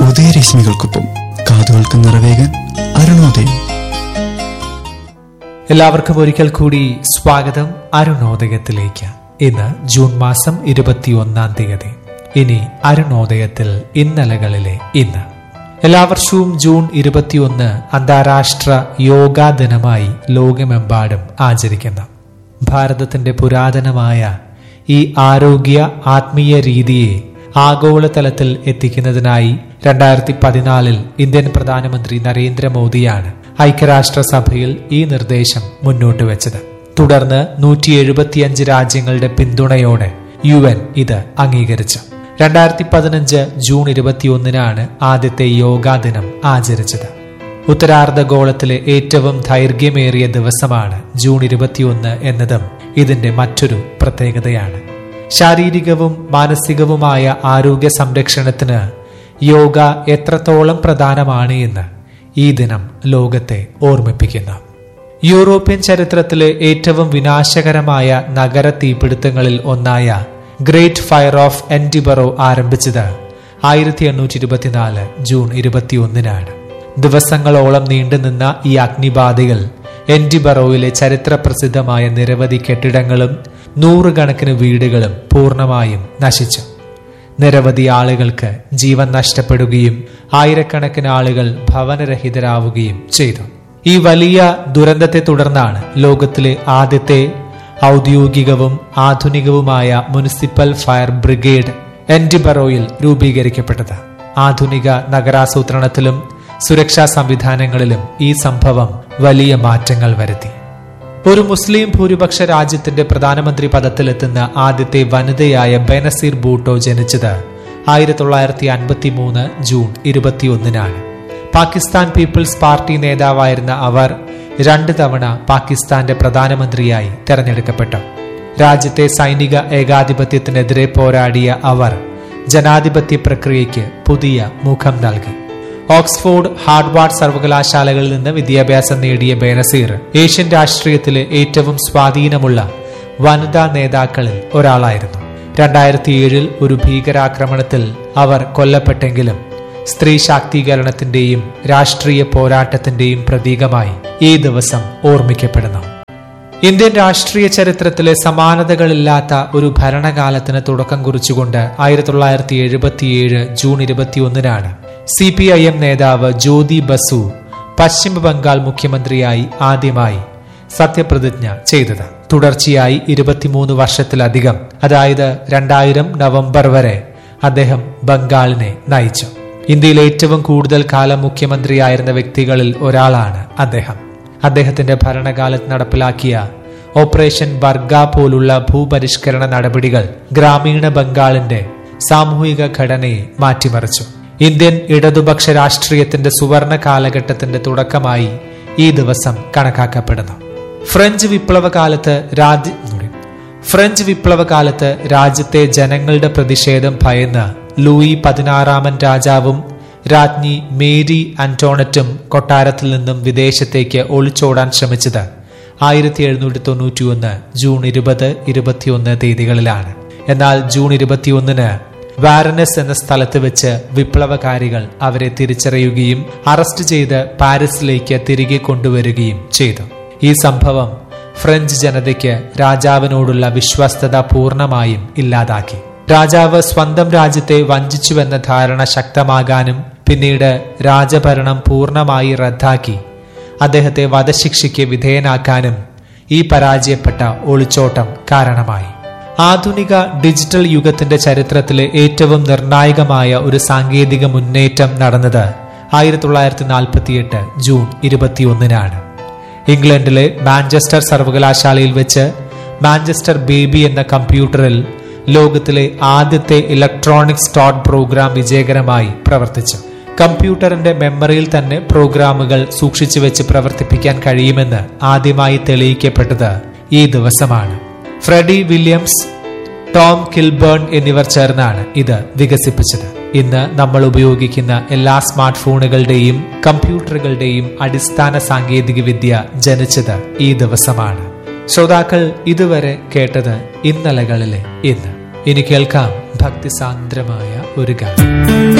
ഉദയരശ്മികൾക്കൊപ്പം കാതുകൾക്ക് നിറവേകാൻ അരുണോദയം എല്ലാവർക്കും ഒരിക്കൽ കൂടി സ്വാഗതം അരുണോദയത്തിലേക്ക് ഇന്ന് ജൂൺ മാസം ഇരുപത്തിയൊന്നാം തീയതി ഇനി അരുണോദയത്തിൽ ഇന്നലകളിലെ ഇന്ന് എല്ലാ വർഷവും ജൂൺ ഇരുപത്തിയൊന്ന് അന്താരാഷ്ട്ര യോഗാ ദിനമായി ലോകമെമ്പാടും ആചരിക്കുന്നു ഭാരതത്തിന്റെ പുരാതനമായ ഈ ആരോഗ്യ ആത്മീയ രീതിയെ ആഗോളതലത്തിൽ എത്തിക്കുന്നതിനായി രണ്ടായിരത്തി പതിനാലിൽ ഇന്ത്യൻ പ്രധാനമന്ത്രി നരേന്ദ്രമോദിയാണ് ഐക്യരാഷ്ട്രസഭയിൽ ഈ നിർദ്ദേശം മുന്നോട്ട് വെച്ചത് തുടർന്ന് നൂറ്റി എഴുപത്തിയഞ്ച് രാജ്യങ്ങളുടെ പിന്തുണയോടെ യു എൻ ഇത് അംഗീകരിച്ചു രണ്ടായിരത്തി പതിനഞ്ച് ജൂൺ ഇരുപത്തിയൊന്നിനാണ് ആദ്യത്തെ യോഗാ ദിനം ആചരിച്ചത് ഉത്തരാർദ്ധഗോളത്തിലെ ഏറ്റവും ദൈർഘ്യമേറിയ ദിവസമാണ് ജൂൺ ഇരുപത്തിയൊന്ന് എന്നതും ഇതിന്റെ മറ്റൊരു പ്രത്യേകതയാണ് ശാരീരികവും മാനസികവുമായ ആരോഗ്യ സംരക്ഷണത്തിന് യോഗ എത്രത്തോളം പ്രധാനമാണ് എന്ന് ഈ ദിനം ലോകത്തെ ഓർമ്മിപ്പിക്കുന്നു യൂറോപ്യൻ ചരിത്രത്തിലെ ഏറ്റവും വിനാശകരമായ നഗര തീപിടുത്തങ്ങളിൽ ഒന്നായ ഗ്രേറ്റ് ഫയർ ഓഫ് എൻഡിബറോ ആരംഭിച്ചത് ആയിരത്തി എണ്ണൂറ്റി ഇരുപത്തിനാല് ജൂൺ ഇരുപത്തിയൊന്നിനാണ് ദിവസങ്ങളോളം നീണ്ടുനിന്ന ഈ അഗ്നിബാധകൾ എൻഡിബറോയിലെ ചരിത്ര പ്രസിദ്ധമായ നിരവധി കെട്ടിടങ്ങളും നൂറുകണക്കിന് വീടുകളും പൂർണ്ണമായും നശിച്ചു നിരവധി ആളുകൾക്ക് ജീവൻ നഷ്ടപ്പെടുകയും ആയിരക്കണക്കിന് ആളുകൾ ഭവനരഹിതരാവുകയും ചെയ്തു ഈ വലിയ ദുരന്തത്തെ തുടർന്നാണ് ലോകത്തിലെ ആദ്യത്തെ ഔദ്യോഗികവും ആധുനികവുമായ മുനിസിപ്പൽ ഫയർ ബ്രിഗേഡ് എൻഡിബറോയിൽ രൂപീകരിക്കപ്പെട്ടത് ആധുനിക നഗരാസൂത്രണത്തിലും സുരക്ഷാ സംവിധാനങ്ങളിലും ഈ സംഭവം വലിയ മാറ്റങ്ങൾ വരുത്തി ഒരു മുസ്ലിം ഭൂരിപക്ഷ രാജ്യത്തിന്റെ പ്രധാനമന്ത്രി പദത്തിലെത്തുന്ന ആദ്യത്തെ വനിതയായ ബെനസീർ ബൂട്ടോ ജനിച്ചത് ആയിരത്തി തൊള്ളായിരത്തി അൻപത്തി മൂന്ന് ജൂൺ ഇരുപത്തിയൊന്നിനാണ് പാകിസ്ഥാൻ പീപ്പിൾസ് പാർട്ടി നേതാവായിരുന്ന അവർ രണ്ട് തവണ പാകിസ്ഥാന്റെ പ്രധാനമന്ത്രിയായി തെരഞ്ഞെടുക്കപ്പെട്ടു രാജ്യത്തെ സൈനിക ഏകാധിപത്യത്തിനെതിരെ പോരാടിയ അവർ ജനാധിപത്യ പ്രക്രിയയ്ക്ക് പുതിയ മുഖം നൽകി ഓക്സ്ഫോർഡ് ഹാർഡ്വാർഡ് സർവകലാശാലകളിൽ നിന്ന് വിദ്യാഭ്യാസം നേടിയ ബേനസീർ ഏഷ്യൻ രാഷ്ട്രീയത്തിലെ ഏറ്റവും സ്വാധീനമുള്ള വനിതാ നേതാക്കളിൽ ഒരാളായിരുന്നു രണ്ടായിരത്തി ഏഴിൽ ഒരു ഭീകരാക്രമണത്തിൽ അവർ കൊല്ലപ്പെട്ടെങ്കിലും സ്ത്രീ ശാക്തീകരണത്തിന്റെയും രാഷ്ട്രീയ പോരാട്ടത്തിന്റെയും പ്രതീകമായി ഈ ദിവസം ഓർമ്മിക്കപ്പെടുന്നു ഇന്ത്യൻ രാഷ്ട്രീയ ചരിത്രത്തിലെ സമാനതകളില്ലാത്ത ഒരു ഭരണകാലത്തിന് തുടക്കം കുറിച്ചുകൊണ്ട് ആയിരത്തി തൊള്ളായിരത്തി എഴുപത്തിയേഴ് ജൂൺ ഇരുപത്തിയൊന്നിനാണ് സി പി ഐ എം നേതാവ് ജ്യോതി ബസു പശ്ചിമ ബംഗാൾ മുഖ്യമന്ത്രിയായി ആദ്യമായി സത്യപ്രതിജ്ഞ ചെയ്തത് തുടർച്ചയായി ഇരുപത്തിമൂന്ന് വർഷത്തിലധികം അതായത് രണ്ടായിരം നവംബർ വരെ അദ്ദേഹം ബംഗാളിനെ നയിച്ചു ഇന്ത്യയിൽ ഏറ്റവും കൂടുതൽ കാലം മുഖ്യമന്ത്രിയായിരുന്ന വ്യക്തികളിൽ ഒരാളാണ് അദ്ദേഹം അദ്ദേഹത്തിന്റെ ഭരണകാലത്ത് നടപ്പിലാക്കിയ ഓപ്പറേഷൻ ബർഗ പോലുള്ള ഭൂപരിഷ്കരണ നടപടികൾ ഗ്രാമീണ ബംഗാളിന്റെ സാമൂഹിക ഘടനയെ മാറ്റിമറിച്ചു ഇന്ത്യൻ ഇടതുപക്ഷ രാഷ്ട്രീയത്തിന്റെ സുവർണ കാലഘട്ടത്തിന്റെ തുടക്കമായി ഈ ദിവസം കണക്കാക്കപ്പെടുന്നു ഫ്രഞ്ച് വിപ്ലവകാലത്ത് രാജ്യ ഫ്രഞ്ച് വിപ്ലവകാലത്ത് രാജ്യത്തെ ജനങ്ങളുടെ പ്രതിഷേധം ഭയന്ന് ലൂയി പതിനാറാമൻ രാജാവും രാജ്ഞി മേരി ആന്റോണറ്റും കൊട്ടാരത്തിൽ നിന്നും വിദേശത്തേക്ക് ഒളിച്ചോടാൻ ശ്രമിച്ചത് ആയിരത്തി എഴുന്നൂറ്റി തൊണ്ണൂറ്റി ഒന്ന് ജൂൺ ഇരുപത് ഇരുപത്തിയൊന്ന് തീയതികളിലാണ് എന്നാൽ ജൂൺ ഇരുപത്തിയൊന്നിന് വാരനസ് എന്ന സ്ഥലത്ത് വെച്ച് വിപ്ലവകാരികൾ അവരെ തിരിച്ചറിയുകയും അറസ്റ്റ് ചെയ്ത് പാരീസിലേക്ക് തിരികെ കൊണ്ടുവരികയും ചെയ്തു ഈ സംഭവം ഫ്രഞ്ച് ജനതയ്ക്ക് രാജാവിനോടുള്ള വിശ്വസ്തത പൂർണ്ണമായും ഇല്ലാതാക്കി രാജാവ് സ്വന്തം രാജ്യത്തെ വഞ്ചിച്ചുവെന്ന ധാരണ ശക്തമാകാനും പിന്നീട് രാജഭരണം പൂർണ്ണമായി റദ്ദാക്കി അദ്ദേഹത്തെ വധശിക്ഷയ്ക്ക് വിധേയനാക്കാനും ഈ പരാജയപ്പെട്ട ഒളിച്ചോട്ടം കാരണമായി ആധുനിക ഡിജിറ്റൽ യുഗത്തിന്റെ ചരിത്രത്തിലെ ഏറ്റവും നിർണായകമായ ഒരു സാങ്കേതിക മുന്നേറ്റം നടന്നത് ആയിരത്തി തൊള്ളായിരത്തി നാൽപ്പത്തിയെട്ട് ജൂൺ ഇരുപത്തിയൊന്നിനാണ് ഇംഗ്ലണ്ടിലെ മാഞ്ചസ്റ്റർ സർവകലാശാലയിൽ വെച്ച് മാഞ്ചസ്റ്റർ ബേബി എന്ന കമ്പ്യൂട്ടറിൽ ലോകത്തിലെ ആദ്യത്തെ ഇലക്ട്രോണിക് സ്റ്റോട്ട് പ്രോഗ്രാം വിജയകരമായി പ്രവർത്തിച്ചു കമ്പ്യൂട്ടറിന്റെ മെമ്മറിയിൽ തന്നെ പ്രോഗ്രാമുകൾ സൂക്ഷിച്ചു വെച്ച് പ്രവർത്തിപ്പിക്കാൻ കഴിയുമെന്ന് ആദ്യമായി തെളിയിക്കപ്പെട്ടത് ഈ ദിവസമാണ് ഫ്രെഡി വില്യംസ് ടോം കിൽബേൺ എന്നിവർ ചേർന്നാണ് ഇത് വികസിപ്പിച്ചത് ഇന്ന് നമ്മൾ ഉപയോഗിക്കുന്ന എല്ലാ സ്മാർട്ട് ഫോണുകളുടെയും കമ്പ്യൂട്ടറുകളുടെയും അടിസ്ഥാന സാങ്കേതിക വിദ്യ ജനിച്ചത് ഈ ദിവസമാണ് ശ്രോതാക്കൾ ഇതുവരെ കേട്ടത് ഇന്നലകളിലെ ഇന്ന് ഇനി കേൾക്കാം ഭക്തിസാന്ദ്രമായ ഒരു ഗാനം